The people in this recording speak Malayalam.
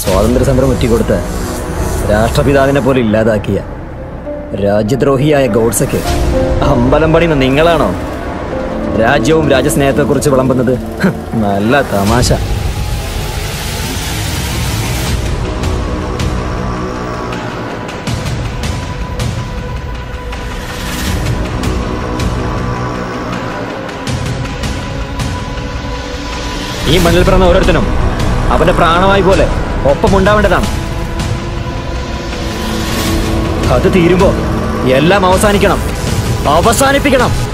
സ്വാതന്ത്ര്യ സമരം ഒറ്റിക്കൊടുത്ത് രാഷ്ട്രപിതാവിനെ പോലെ ഇല്ലാതാക്കിയ രാജ്യദ്രോഹിയായ ഗോഡ്സയ്ക്ക് അമ്പലം പണിയുന്ന നിങ്ങളാണോ രാജ്യവും രാജ്യസ്നേഹത്തെക്കുറിച്ച് വിളമ്പുന്നത് ഹ്, നല്ല തമാശ ഈ മണ്ണിൽ പിറന്ന ഓരോരുത്തരും അവന്റെ പ്രാണമായി പോലെ ഒപ്പമുണ്ടാവേണ്ടതാണ് അത് തീരുമ്പോ എല്ലാം അവസാനിക്കണം അവസാനിപ്പിക്കണം